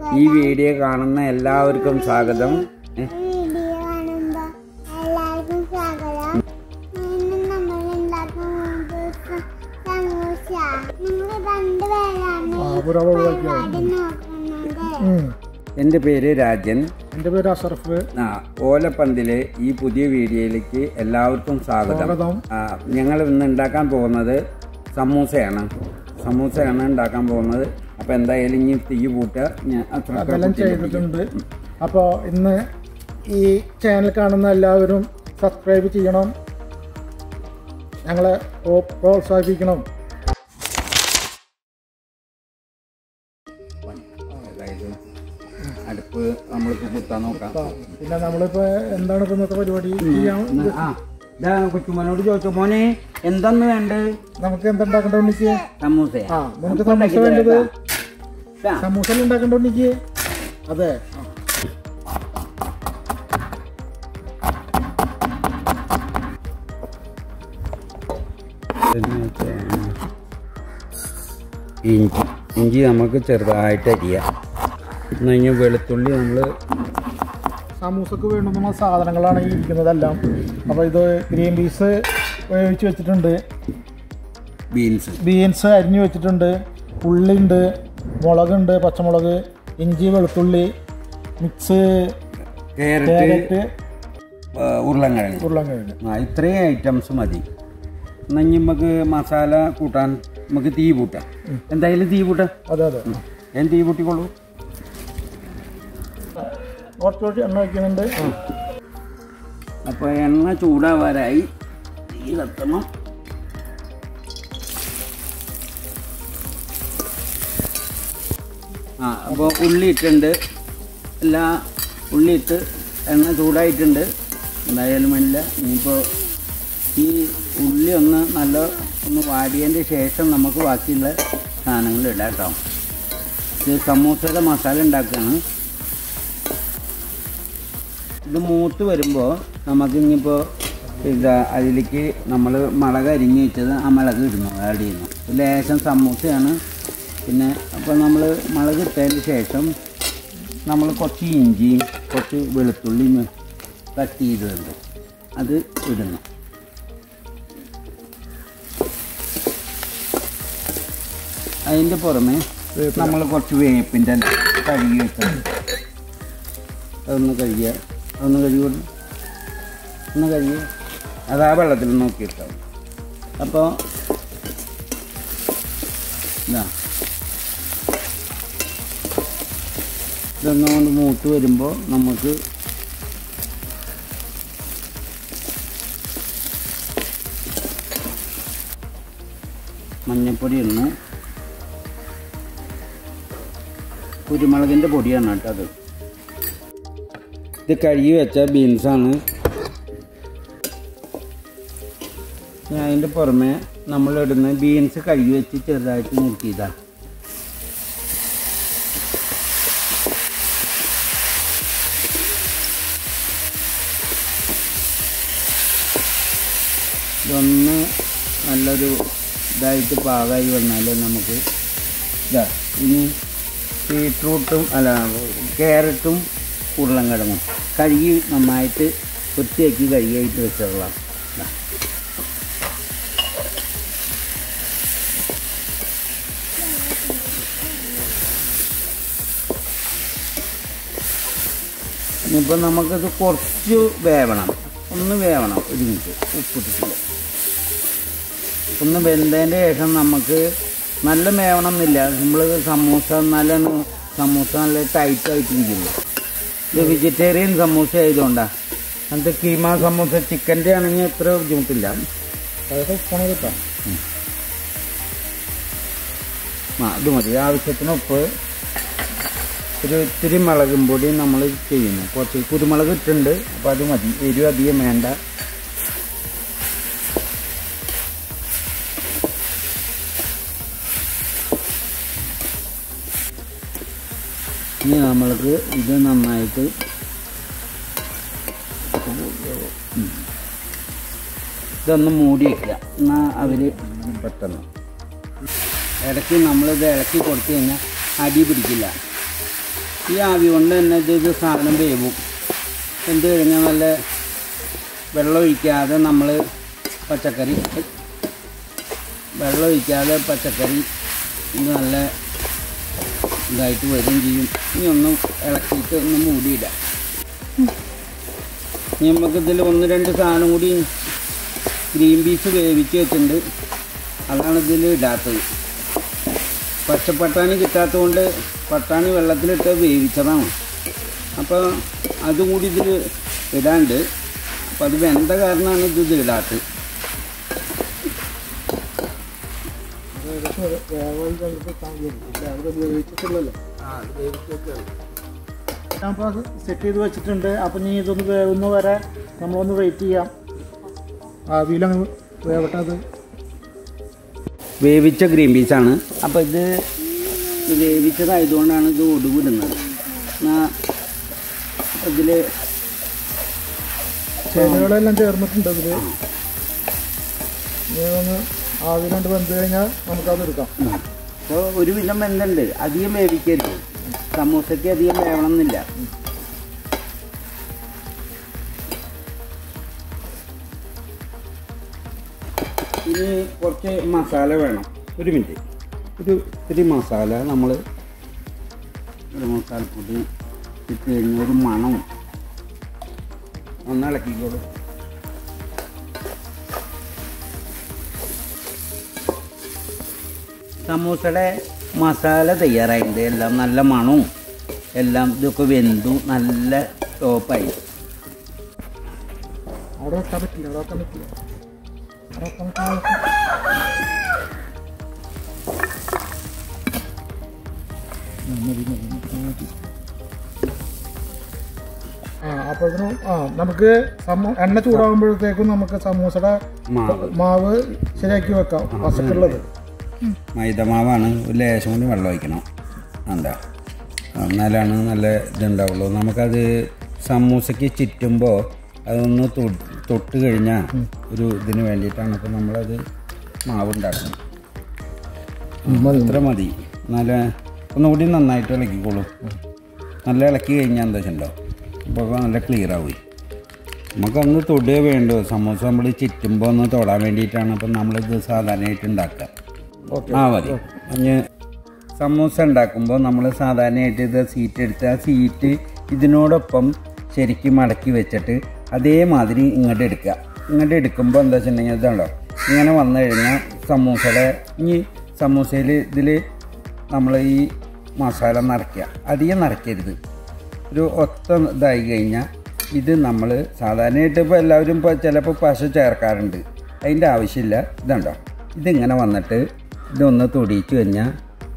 ഈ വീഡിയോ കാണുന്ന എല്ലാവർക്കും സ്വാഗതം ഏ, വീഡിയോ കാണുമ്പോ എല്ലാവർക്കും സ്വാഗതം ഇന്ന് നമ്മൾ ഉണ്ടാക്കുന്നത് സമൂസ നിങ്ങൾ രണ്ടുപേരാണ് പരിപാടി നോക്കുന്നത് എൻ്റെ പേര് രാജൻ എൻ്റെ പേര് അഷറഫ് ആ ഓലപ്പന്തിലെ ഈ പുതിയ വീഡിയോയിലേക്ക് എല്ലാവർക്കും സ്വാഗതം സ്വാഗതം. ആ, ഞങ്ങൾ ഇന്ന് ഉണ്ടാക്കാൻ പോകുന്നത് സമൂസയാണ് സമൂസയാണ് ഉണ്ടാക്കാൻ പോകുന്നത് അപ്പോൾ എന്തായാലും ഇനി തീ കൂട്ടുക ഞാൻ അത്ര അതെല്ലാം ചെയ്തിട്ടുണ്ട് അപ്പോൾ ഇന്ന് ഈ ചാനൽ കാണുന്ന എല്ലാവരും സബ്സ്ക്രൈബ് ചെയ്യണം ഞങ്ങളെ പ്രോ- പ്രോത്സാഹിപ്പിക്കണം അതായത് അടുപ്പ് നമ്മൾക്ക് കുത്താൻ നോക്കാം ആ, പിന്നെ നമ്മളിപ്പോൾ എന്താണ് ഇപ്പോൾ ഇന്നത്തെ പരിപാടി ചെയ്യാൻ ഇന്ന് ആ ഇതാ കൊച്ചുമോനോട് ചോദിച്ചു മോനെ എന്താന്ന് വേണ്ടത് നമുക്ക് എന്തുണ്ടാക്കണ്ട ഉണ്ണിക്ക് സമൂസയാ ആ നമുക്ക് സമൂസ വേണ്ടത് ഇതാ. സമൂസ ഉണ്ടാക്കണ്ട ഉണ്ണിക്ക് അതെ ആ. ഇഞ്ചി ഇഞ്ചി നമുക്ക് ചെറുതായിട്ട് അരിയാം എന്ന് കഴിഞ്ഞാൽ വെളുത്തുള്ളി നമ്മൾ സമൂസക്ക് വേണ്ടുന്ന സാധനങ്ങളാണ് ഈ ഇരിക്കുന്നതെല്ലാം അപ്പോൾ ഇത് ഗ്രീൻ പീസ് വേവിച്ച് വെച്ചിട്ടുണ്ട് ബീൻസ് ബീൻസ് അരിഞ്ഞു വെച്ചിട്ടുണ്ട് ഉള്ളിയുണ്ട് മുളകുണ്ട് പച്ചമുളക് ഇഞ്ചി വെളുത്തുള്ളി മിക്സ് ക്യാരറ്റ് ക്യാരറ്റ് ഉരുളൻകിഴങ്ങ് ഉരുളൻകിഴങ്ങ് ആ ഇത്രയും ഐറ്റംസ് മതി എന്നാൽ ഇനി നമുക്ക് മസാല കൂട്ടാൻ നമുക്ക് തീ കൂട്ടാം എന്തായാലും തീ കൂട്ടാം അതെ അതെ ഞാൻ തീ കൂട്ടിക്കോളൂ കുറച്ച് കുറച്ച് എണ്ണ വയ്ക്കുന്നുണ്ട് അപ്പോൾ എണ്ണ ചൂടാവാറായി തീ കത്തണം ആ അപ്പോൾ ഉള്ളി ഇട്ടുണ്ട് എല്ലാ ഉള്ളി ഇട്ട് എണ്ണ ചൂടായിട്ടുണ്ട് എന്തായാലും വേണ്ടില്ല ഇനിയിപ്പോൾ ഈ ഉള്ളി ഒന്ന് നല്ല ഒന്ന് വാടിയതിൻ്റെ ശേഷം നമുക്ക് ബാക്കിയുള്ള സാധനങ്ങൾ ഇടാം കേട്ടോ ഇത് സമൂസയുടെ മസാല ഉണ്ടാക്കുകയാണ് ഇത് മൂത്ത് വരുമ്പോൾ നമുക്ക് ഇനിയിപ്പോൾ ഇതാ അതിലേക്ക് നമ്മൾ മുളക് അരിഞ്ഞ് വെച്ചത് ആ മുളക് ഇടുന്നു ആഡ് ചെയ്യുന്നു ലേശം സമൂസയാണ് പിന്നെ അപ്പോൾ നമ്മൾ മുളക് ഇട്ടതിന് ശേഷം നമ്മൾ കുറച്ച് ഇഞ്ചി കുറച്ച് വെളുത്തുള്ളി കട്ട് ചെയ്തിട്ടുണ്ട് അത് ഇടുന്നു അതിൻ്റെ പുറമെ നമ്മൾ കുറച്ച് വേപ്പിൻ്റെ കഴുകി വെക്കണം അതൊന്ന് കഴുകിയ അതൊന്ന് കഴുകി കൊടു ഒന്ന് കഴുകി അത് ആ വെള്ളത്തിൽ നോക്കിയിട്ടാവും അപ്പോൾ ഇതാ ഇതൊന്നും കൊണ്ട് മൂത്ത് വരുമ്പോൾ നമുക്ക് മഞ്ഞൾപ്പൊടി ഇടണം കുരുമുളകിൻ്റെ പൊടിയാണ് കേട്ടോ അത് ഇത് കഴുകി വെച്ച ബീൻസാണ് ഞാൻ അതിൻ്റെ പുറമെ നമ്മളിടുന്ന ബീൻസ് കഴുകി വെച്ച് ചെറുതായിട്ട് നുറുക്കിയതാണ് ഇതൊന്ന് നല്ലൊരു ഇതായിട്ട് പാകമായി വന്നാൽ നമുക്ക് ഇതാ ഇനി ബീട്രൂട്ടും അല്ല ക്യാരറ്റും ഉരുളൻകിഴങ്ങും കഴുകി നന്നായിട്ട് വൃത്തിയാക്കി കഴുകിയായിട്ട് വെച്ചോളാം ദാ. ഇനിയിപ്പോൾ നമുക്കത് കുറച്ച് വേവണം ഒന്ന് വേവണം ഒരു മിനിറ്റ് ഉപ്പിട്ടിട്ടില്ല ഒന്ന് വെന്തതിൻ്റെ ശേഷം നമുക്ക് നല്ല വേവണം എന്നില്ല നമ്മൾ സമൂസ നല്ല സമൂസ നല്ല ടൈറ്റ് ആയിട്ടിരിക്കില്ല ഇത് വെജിറ്റേറിയൻ സമൂസ ആയതുകൊണ്ടാണ് അങ്ങനത്തെ കീമ സമൂസ ചിക്കൻ്റെ ആണെങ്കിൽ അത്ര ബുദ്ധിമുട്ടില്ല അതൊക്കെ ഉപ്പാണ് കിട്ടാം ആ ഇത് മതി ആവശ്യത്തിന് ഉപ്പ് ഒരു ഇത്തിരി മുളകും പൊടി നമ്മൾ ചെയ്യുന്നു കുറച്ച് കുരുമുളക് ഇട്ടുണ്ട് അപ്പോൾ അത് മതി എരിവ് അധികം വേണ്ട ഇനി നമ്മൾക്ക് ഇത് നന്നായിട്ട് ഉം. ഇതൊന്ന് മൂടി വയ്ക്കുക എന്നാൽ അവർ പെട്ടെന്ന് ഇടയ്ക്ക് നമ്മളിത് ഇളക്കി കൊടുത്തു കഴിഞ്ഞാൽ അടി പിടിക്കില്ല ഈ ആവി കൊണ്ട് തന്നെ ഇത് ഇത് സാധനം വേവും എന്ത് കഴിഞ്ഞാൽ നല്ല വെള്ളം ഒഴിക്കാതെ നമ്മൾ പച്ചക്കറി വെള്ളം ഒഴിക്കാതെ പച്ചക്കറി ഇത് നല്ല ഇതായിട്ട് വരും ചെയ്യും ഇനി ഒന്നും ഇളക്കിയിട്ട് ഒന്ന് മൂടിയിടാം ഇനി നമുക്ക് ഇതിൽ ഒന്ന് രണ്ട് സാധനം കൂടി ഗ്രീൻ പീസ് വേവിച്ച് വെച്ചിട്ടുണ്ട് അതാണ് ഇതിൽ ഇടാത്തത് പച്ചപ്പട്ടാണി കിട്ടാത്തതുകൊണ്ട് പട്ടാണി വെള്ളത്തിലിട്ട് വേവിച്ചതാണ് അപ്പോൾ അതും കൂടി ഇതിൽ ഇടാണ്ട് അപ്പോൾ അത് വെന്ത കാരണമാണ് ഇത് ഇത് ഇടാത്തത് ഏകദേശം വേവായി കഴിഞ്ഞിട്ട് താങ്കൾ അവിടെ ഉപയോഗിച്ചിട്ടുള്ളല്ലോ അപ്പോൾ സെറ്റ് ചെയ്ത് വെച്ചിട്ടുണ്ട് അപ്പം ഇനി ഇതൊന്ന് വേവുന്ന വരെ നമ്മളൊന്ന് വെയിറ്റ് ചെയ്യാം ആവിയിലങ്ങ് വേവട്ടെ അത് വേവിച്ച ഗ്രീൻ പീസാണ് അപ്പോൾ ഇത് ഇത് വേവിച്ചതായതുകൊണ്ടാണ് ഇത് ഒടുവിടുന്നത് ഇതിൽ ചേരുവകളെല്ലാം ചേർന്നിട്ടുണ്ട് അതിൽ ഇനി ഒന്ന് ആവിയിലാണ്ട് വെന്ത് കഴിഞ്ഞാൽ നമുക്കത് എടുക്കാം അപ്പോൾ ഒരു വിധം വെന്തുണ്ട് അധികം വേവിക്കരുത് സമൂസയ്ക്ക് അധികം വേവണം എന്നില്ല ഇനി കുറച്ച് മസാല വേണം ഒരു മിനിറ്റ് ഒരു ഇത്തിരി മസാല നമ്മൾ ഒരു മസാലപ്പൊടി ഇട്ട് കഴിഞ്ഞ ഒരു മണം ഒന്ന് ഇളക്കിക്കോളൂ സമൂസയുടെ മസാല തയ്യാറായിട്ടുണ്ട് എല്ലാം നല്ല മണവും എല്ലാം ഇതൊക്കെ വെന്തു നല്ല ടോപ്പായി അവിടെ വെക്കാൻ പറ്റില്ല അവിടെ വെക്കാൻ പറ്റില്ല അവിടെ വെക്കാൻ പറ്റില്ല ഉം, മതി, മതി, മതി, മതി. ആ അപ്പോഴത്തേനും ആ നമുക്ക് സമൂ എണ്ണ ചൂടാകുമ്പോഴത്തേക്കും നമുക്ക് സമൂസയുടെ മാവ് മാവ് ശരിയാക്കി വെക്കാം പച്ചക്കുള്ളത് മൈദമാവാണ് ഒരു ലേശം കൂടി വെള്ളം ഒഴിക്കണം എന്താ എന്നാലാണ് നല്ല ഇതുണ്ടാവുള്ളൂ നമുക്കത് സമൂസയ്ക്ക് ചുറ്റുമ്പോൾ അതൊന്ന് തൊ- തൊട്ട് കഴിഞ്ഞാൽ ഒരു ഇതിന് വേണ്ടിയിട്ടാണ് അപ്പോൾ നമ്മളത് മാവ് ഉണ്ടാക്കുന്നത് മതി ഇത്ര മതി നല്ല ഒന്നുകൂടി നന്നായിട്ട് ഇളക്കിക്കോളൂ നല്ല ഇളക്കി കഴിഞ്ഞാൽ എന്താ വെച്ചിട്ടുണ്ടോ അപ്പോൾ നല്ല ക്ലിയർ ആവുകയും നമുക്കൊന്ന് തൊടുകയേ വേണ്ടു സമൂസ നമ്മൾ ചുറ്റുമ്പോൾ ഒന്ന് തൊടാൻ വേണ്ടിയിട്ടാണ് അപ്പം നമ്മളിത് സാധാരണയായിട്ട് ഉണ്ടാക്കുക ഓക്കെ ആ മതി ഇനി സമൂസ ഉണ്ടാക്കുമ്പോൾ നമ്മൾ സാധാരണയായിട്ട് ഇത് സീറ്റ് എടുത്ത് ആ സീറ്റ് ഇതിനോടൊപ്പം ശരിക്കും മടക്കി വെച്ചിട്ട് അതേമാതിരി ഇങ്ങോട്ട് എടുക്കുക ഇങ്ങോട്ട് എടുക്കുമ്പോൾ എന്താ വെച്ചിട്ടുണ്ടെങ്കിൽ ഇതാണല്ലോ ഇങ്ങനെ വന്നു കഴിഞ്ഞാൽ സമൂസയുടെ ഇനി സമൂസയിൽ ഇതിൽ നമ്മൾ ഈ മസാല നിറയ്ക്കുക അധികം നിറയ്ക്കരുത് ഒരു ഒത്ത ഇതായി കഴിഞ്ഞാൽ ഇത് നമ്മൾ സാധാരണയായിട്ട് ഇപ്പോൾ എല്ലാവരും ഇപ്പോൾ ചിലപ്പോൾ പശ ചേർക്കാറുണ്ട് അതിൻ്റെ ആവശ്യമില്ല ഇതുണ്ടോ ഇതിങ്ങനെ വന്നിട്ട് ഇതൊന്ന് തൊടിയിച്ച് കഴിഞ്ഞാൽ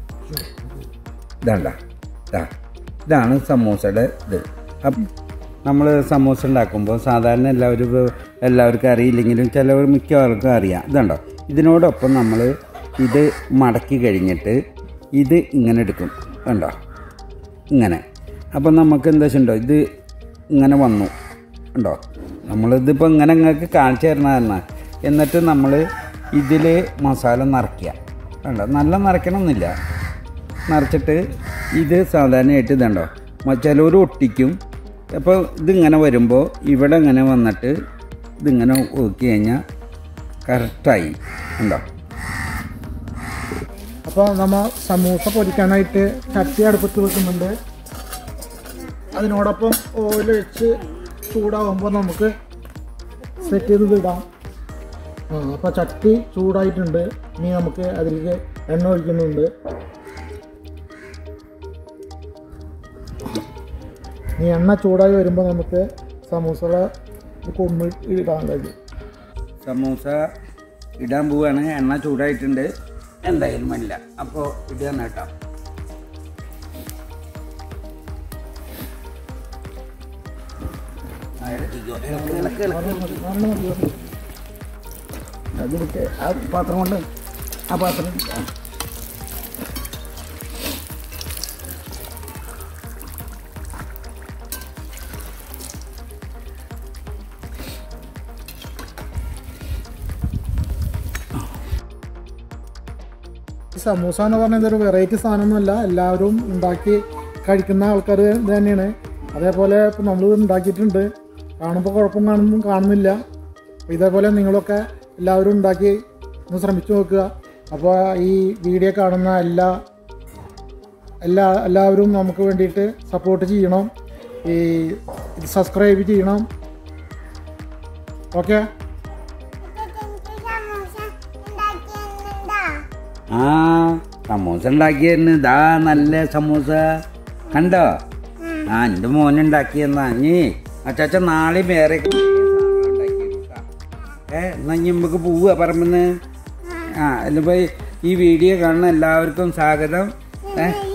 ഇതല്ല ഇതാ ഇതാണ് സമൂസയുടെ ഇത് അപ്പം നമ്മൾ സമൂസ ഉണ്ടാക്കുമ്പോൾ സാധാരണ എല്ലാവരും ഇപ്പോൾ എല്ലാവർക്കും അറിയില്ലെങ്കിലും ചിലവർ മിക്കവർക്കും അറിയാം ഇതുണ്ടോ ഇതിനോടൊപ്പം നമ്മൾ ഇത് മടക്കി കഴിഞ്ഞിട്ട് ഇത് ഇങ്ങനെ എടുക്കും കണ്ടോ ഇങ്ങനെ അപ്പം നമുക്ക് എന്താ വെച്ചിട്ടുണ്ടോ ഇത് ഇങ്ങനെ വന്നു ഉണ്ടോ നമ്മളിതിപ്പോൾ ഇങ്ങനെ നിങ്ങൾക്ക് കാണിച്ചു തരണതാണ് എന്നിട്ട് നമ്മൾ ഇതിൽ മസാല നിറയ്ക്കുക കണ്ടോ നല്ല നിറയ്ക്കണമെന്നില്ല നിറച്ചിട്ട് ഇത് സാധാരണയായിട്ട് ഇതുണ്ടോ ചിലവർ ഒട്ടിക്കും അപ്പോൾ ഇതിങ്ങനെ വരുമ്പോൾ ഇവിടെ ഇങ്ങനെ വന്നിട്ട് ഇതിങ്ങനെ ഒതുക്കി കഴിഞ്ഞാൽ കറക്റ്റായി ഉണ്ടോ അപ്പോൾ നമ്മൾ സമൂസ പൊരിക്കാനായിട്ട് ചട്ടി അടുപ്പത്ത് വെക്കുന്നുണ്ട് അതിനോടൊപ്പം ഓയിൽ വെച്ച് ചൂടാകുമ്പോൾ നമുക്ക് സെറ്റ് ചെയ്ത് ഇടാം ആ അപ്പോൾ ചട്ടി ചൂടായിട്ടുണ്ട് ഇനി നമുക്ക് അതിലേക്ക് എണ്ണ ഒഴിക്കുന്നുണ്ട് ഈ എണ്ണ ചൂടായി വരുമ്പോൾ നമുക്ക് സമൂസകളെ കൊമ്മി ഇടാൻ കഴിയും സമൂസ ഇടാൻ പോവാണ് എണ്ണ ചൂടായിട്ടുണ്ട് എന്തായാലും വേണ്ടില്ല അപ്പോൾ ഇടുകയാണ് കേട്ടോ ആ, ഇളക്കിക്കോ. ഇളക്ക്, ഇളക്ക്, ഇളക്ക്. അതെടുക്ക് ആ പാത്രം കൊണ്ട് ആ പാത്രം എടുക്ക്. ആ. ഈ സമൂസ എന്ന് പറഞ്ഞാൽ ഇതൊരു വെറൈറ്റി സാധനമൊന്നുമല്ല എല്ലാവരും ഉണ്ടാക്കി കഴിക്കുന്ന ആൾക്കാർ തന്നെയാണ് അതേപോലെ ഇപ്പം നമ്മൾ ഉണ്ടാക്കിയിട്ടുണ്ട് കാണുമ്പോൾ കുഴപ്പം കാണുന്നു കാണുന്നില്ല അപ്പോൾ ഇതേപോലെ നിങ്ങളൊക്കെ എല്ലാവരും ഉണ്ടാക്കി ഒന്ന് ശ്രമിച്ചു നോക്കുക അപ്പോൾ ഈ വീഡിയോ കാണുന്ന എല്ലാ എല്ലാ എല്ലാവരും നമുക്ക് വേണ്ടിയിട്ട് സപ്പോർട്ട് ചെയ്യണം ഈ ഇത് സബ്സ്ക്രൈബ് ചെയ്യണം ഓക്കെ എനിക്ക് സമൂസ ഉണ്ടാക്കിയെന്നുണ്ടാ ആ സമൂസ ഉണ്ടാക്കിയിരുന്നു ഇതാ നല്ല സമൂസ കണ്ടോ ആ എൻ്റെ മോൻ ഉണ്ടാക്കിയെന്നാ നീ അച്ചാച്ച നാളെ വേറെ ഏ എന്നാ ഇനി നമുക്ക് പോവുക പറമ്പെന്ന് ആ എന്നിപ്പോ ഈ വീഡിയോ കാണുന്ന എല്ലാവർക്കും സ്വാഗതം ഏ